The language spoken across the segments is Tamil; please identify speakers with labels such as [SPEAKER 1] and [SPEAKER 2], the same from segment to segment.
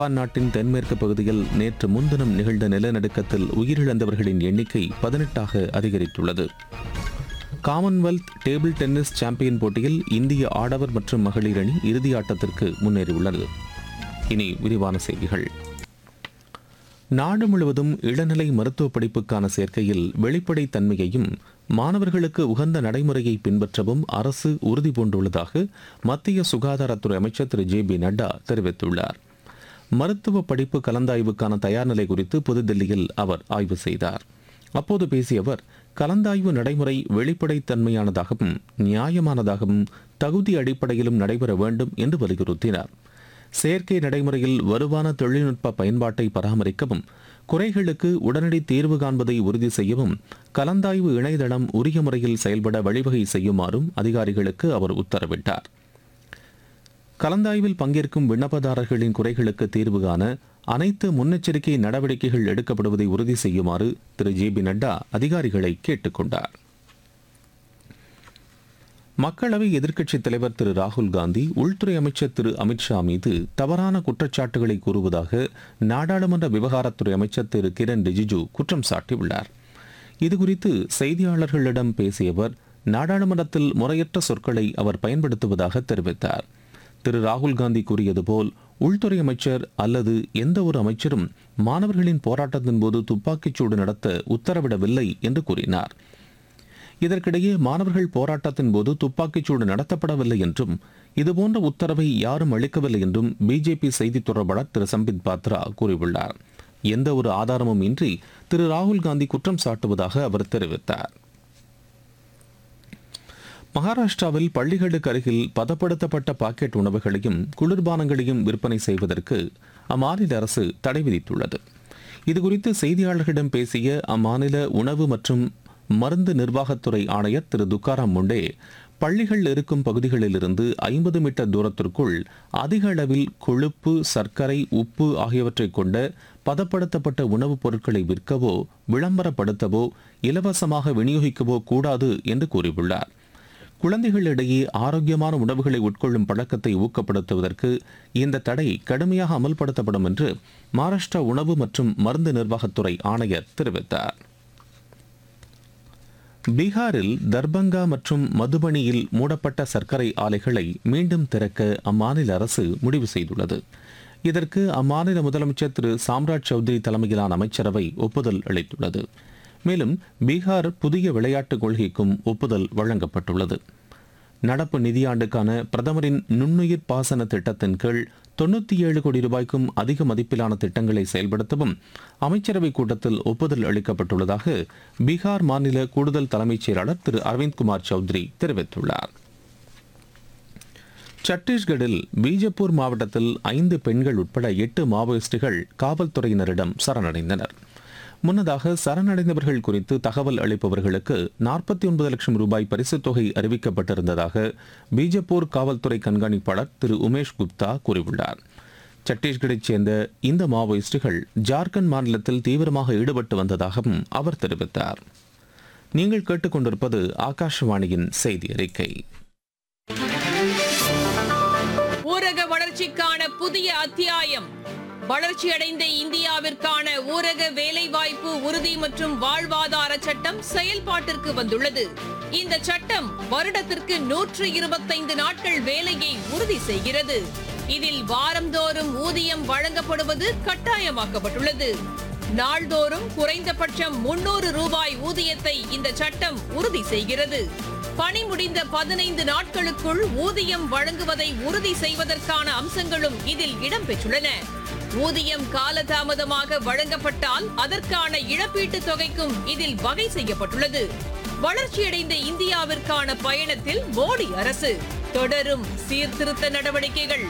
[SPEAKER 1] ஜப்பான் நாட்டின் தென்மேற்கு பகுதியில் நேற்று முன்தினம் நிகழ்ந்த நிலநடுக்கத்தில் உயிரிழந்தவர்களின் எண்ணிக்கை பதினெட்டாக அதிகரித்துள்ளது காமன்வெல்த் டேபிள் டென்னிஸ் சாம்பியன் போட்டியில் இந்திய ஆடவர் மற்றும் மகளிர் அணி இறுதி ஆட்டத்திற்கு முன்னேறியுள்ளது இனி விரிவான செய்திகள் நாடு முழுவதும் இளநிலை மருத்துவ படிப்புக்கான சேர்க்கையில் வெளிப்படைத் தன்மையையும் மாணவர்களுக்கு உகந்த நடைமுறையை பின்பற்றவும் அரசு உறுதி பூண்டுள்ளதாக மத்திய சுகாதாரத்துறை அமைச்சர் திரு ஜே பி நட்டா தெரிவித்துள்ளார் மருத்துவ படிப்பு கலந்தாய்வுக்கான தயார் நிலை குறித்து புதுதில்லியில் அவர் ஆய்வு செய்தார் அப்போது பேசிய அவர் கலந்தாய்வு நடைமுறை வெளிப்படைத்தன்மையானதாகவும் நியாயமானதாகவும் தகுதி அடிப்படையிலும் நடைபெற வேண்டும் என்று வலியுறுத்தினார் செயற்கை நடைமுறையில் வலுவான தொழில்நுட்ப பயன்பாட்டை பராமரிக்கவும் குறைகளுக்கு உடனடி தீர்வு காண்பதை உறுதி செய்யவும் கலந்தாய்வு இணையதளம் உரிய முறையில் செயல்பட வழிவகை செய்யுமாறும் அதிகாரிகளுக்கு அவர் உத்தரவிட்டார் கலந்தாய்வில் பங்கேற்கும் விண்ணப்பதாரர்களின் குறைகளுக்கு தீர்வு காண அனைத்து முன்னெச்சரிக்கை நடவடிக்கைகள் எடுக்கப்படுவதை உறுதி செய்யுமாறு திரு ஜே பி நட்டா அதிகாரிகளை கேட்டுக்கொண்டார் மக்களவை எதிர்க்கட்சித் தலைவர் திரு ராகுல் காந்தி உள்துறை அமைச்சர் திரு அமித்ஷா மீது தவறான குற்றச்சாட்டுகளை கூறுவதாக நாடாளுமன்ற விவகாரத்துறை அமைச்சர் திரு கிரண் ரிஜிஜு குற்றம் சாட்டியுள்ளார் இதுகுறித்து செய்தியாளர்களிடம் பேசிய அவர் நாடாளுமன்றத்தில் முறையற்ற சொற்களை அவர் பயன்படுத்துவதாக தெரிவித்தார் திரு ராகுல் காந்தி கூறியது போல் உள்துறை அமைச்சர் அல்லது எந்த ஒரு அமைச்சரும் மாணவர்களின் போராட்டத்தின் போது துப்பாக்கிச்சூடு நடத்த உத்தரவிடவில்லை என்று கூறினார் இதற்கிடையே மாணவர்கள் போராட்டத்தின் போது துப்பாக்கிச்சூடு நடத்தப்படவில்லை என்றும் இதுபோன்ற உத்தரவை யாரும் அளிக்கவில்லை என்றும் பிஜேபி செய்தித் தொடர்பாளர் திரு சம்பித் பாத்ரா கூறியுள்ளார் எந்த ஒரு ஆதாரமும் இன்றி திரு ராகுல் காந்தி குற்றம் சாட்டுவதாக அவர் தெரிவித்தார் மகாராஷ்டிராவில் பள்ளிகளுக்கு அருகில் பதப்படுத்தப்பட்ட பாக்கெட் உணவுகளையும் குளிர்பானங்களையும் விற்பனை செய்வதற்கு அம்மாநில அரசு தடை விதித்துள்ளது இதுகுறித்து செய்தியாளர்களிடம் பேசிய அம்மாநில உணவு மற்றும் மருந்து நிர்வாகத்துறை ஆணையர் திரு துக்காராம் முண்டே பள்ளிகள் இருக்கும் பகுதிகளிலிருந்து ஐம்பது மீட்டர் தூரத்திற்குள் அதிக அளவில் கொழுப்பு சர்க்கரை உப்பு ஆகியவற்றை கொண்ட பதப்படுத்தப்பட்ட உணவுப் பொருட்களை விற்கவோ விளம்பரப்படுத்தவோ இலவசமாக விநியோகிக்கவோ கூடாது என்று கூறியுள்ளார் குழந்தைகளிடையே ஆரோக்கியமான உணவுகளை உட்கொள்ளும் பழக்கத்தை ஊக்கப்படுத்துவதற்கு இந்த தடை கடுமையாக அமல்படுத்தப்படும் என்று மகாராஷ்டிரா உணவு மற்றும் மருந்து நிர்வாகத்துறை ஆணையர் தெரிவித்தார் பீகாரில் தர்பங்கா மற்றும் மதுபனியில் மூடப்பட்ட சர்க்கரை ஆலைகளை மீண்டும் திறக்க அம்மாநில அரசு முடிவு செய்துள்ளது இதற்கு அம்மாநில முதலமைச்சர் திரு சாம்ராஜ் சௌத்ரி தலைமையிலான அமைச்சரவை ஒப்புதல் அளித்துள்ளது மேலும் பீகார் புதிய விளையாட்டுக் கொள்கைக்கும் ஒப்புதல் வழங்கப்பட்டுள்ளது நடப்பு நிதியாண்டுக்கான பிரதமரின் நுண்ணுயிர் பாசன திட்டத்தின் கீழ் தொண்ணூற்றி ஏழு கோடி ரூபாய்க்கும் அதிக மதிப்பிலான திட்டங்களை செயல்படுத்தவும் அமைச்சரவைக் கூட்டத்தில் ஒப்புதல் அளிக்கப்பட்டுள்ளதாக பீகார் மாநில கூடுதல் தலைமைச் செயலாளர் திரு அரவிந்த்குமார் சௌத்ரி தெரிவித்துள்ளார் சத்தீஸ்கரில் பீஜப்பூர் மாவட்டத்தில் ஐந்து பெண்கள் உட்பட எட்டு மாவோயிஸ்டுகள் காவல்துறையினரிடம் சரணடைந்தனர் முன்னதாக சரணடைந்தவர்கள் குறித்து தகவல் அளிப்பவர்களுக்கு நாற்பத்தி ஒன்பது லட்சம் ரூபாய் பரிசுத் தொகை அறிவிக்கப்பட்டிருந்ததாக பீஜப்பூர் காவல்துறை கண்காணிப்பாளர் திரு உமேஷ் குப்தா கூறியுள்ளார் சத்தீஸ்கரைச் சேர்ந்த இந்த மாவோயிஸ்டுகள் ஜார்க்கண்ட் மாநிலத்தில் தீவிரமாக ஈடுபட்டு வந்ததாகவும் அவர் தெரிவித்தார் நீங்கள் கேட்டுக்கொண்டிருப்பது ஆகாஷவாணியின் செய்தி அறிக்கை
[SPEAKER 2] ஊரக வளர்ச்சிக்கான புதிய அத்தியாயம் வளர்ச்சியடைந்த இந்தியாவிற்கான ஊரக வேலைவாய்ப்பு உறுதி மற்றும் வாழ்வாதார சட்டம் செயல்பாட்டிற்கு வந்துள்ளது இந்த சட்டம் வருடத்திற்கு நூற்று இருபத்தைந்து நாட்கள் வேலையை உறுதி செய்கிறது இதில் வாரந்தோறும் ஊதியம் வழங்கப்படுவது கட்டாயமாக்கப்பட்டுள்ளது நாள்தோறும் குறைந்தபட்சம் முன்னூறு ரூபாய் ஊதியத்தை இந்த சட்டம் உறுதி செய்கிறது பணி முடிந்த பதினைந்து நாட்களுக்குள் ஊதியம் வழங்குவதை உறுதி செய்வதற்கான அம்சங்களும் இதில் இடம்பெற்றுள்ளன ஊதியம் காலதாமதமாக வழங்கப்பட்டால் அதற்கான இழப்பீட்டுத் தொகைக்கும் இதில் வகை செய்யப்பட்டுள்ளது வளர்ச்சியடைந்த இந்தியாவிற்கான பயணத்தில் மோடி அரசு தொடரும் சீர்திருத்த நடவடிக்கைகள்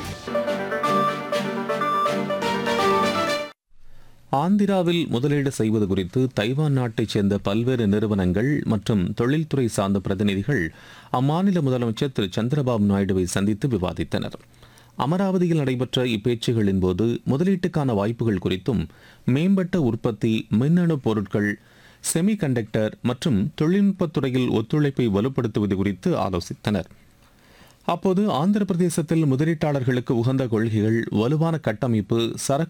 [SPEAKER 1] ஆந்திராவில் முதலீடு செய்வது குறித்து தைவான் நாட்டைச் சேர்ந்த பல்வேறு நிறுவனங்கள் மற்றும் தொழில்துறை சார்ந்த பிரதிநிதிகள் அம்மாநில முதலமைச்சர் திரு சந்திரபாபு நாயுடுவை சந்தித்து விவாதித்தனர் அமராவதியில் நடைபெற்ற இப்பேச்சுகளின் போது முதலீட்டுக்கான வாய்ப்புகள் குறித்தும் மேம்பட்ட உற்பத்தி மின்னணு பொருட்கள் செமி கண்டக்டர் மற்றும் தொழில்நுட்பத் துறையில் ஒத்துழைப்பை வலுப்படுத்துவது குறித்து ஆலோசித்தனர் அப்போது ஆந்திர பிரதேசத்தில் முதலீட்டாளர்களுக்கு உகந்த கொள்கைகள் வலுவான கட்டமைப்பு சரக்கு